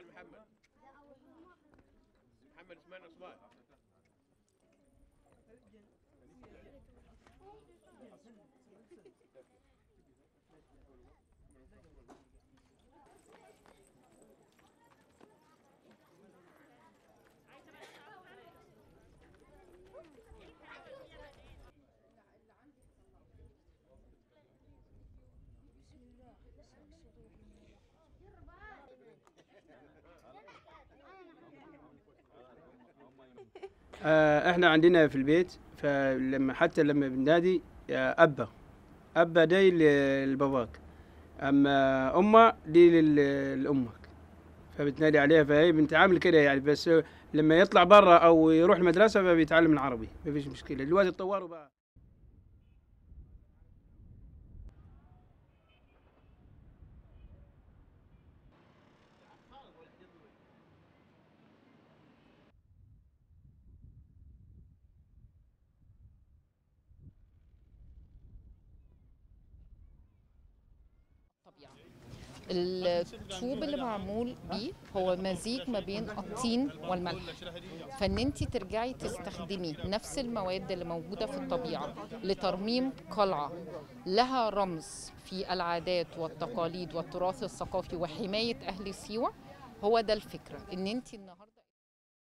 اسماعيل محمد محمد اسماعيل عثمان آه، احنا عندنا في البيت فلما حتى لما بننادي آه، ابا ابا دي ل- لباباك اما امه دي لل- لامك فبتنادي عليها فهي بنتعامل كده يعني بس لما يطلع برا او يروح المدرسه فبيتعلم العربي ما فيش مشكله دلوقتي اتطوروا بقى الطبيعة الطوب اللي معمول بيه هو مزيج ما بين الطين والملح فان انت ترجعي تستخدمي نفس المواد اللي موجودة في الطبيعة لترميم قلعة لها رمز في العادات والتقاليد والتراث الثقافي وحماية أهل سيوة هو ده الفكرة ان انت النهاردة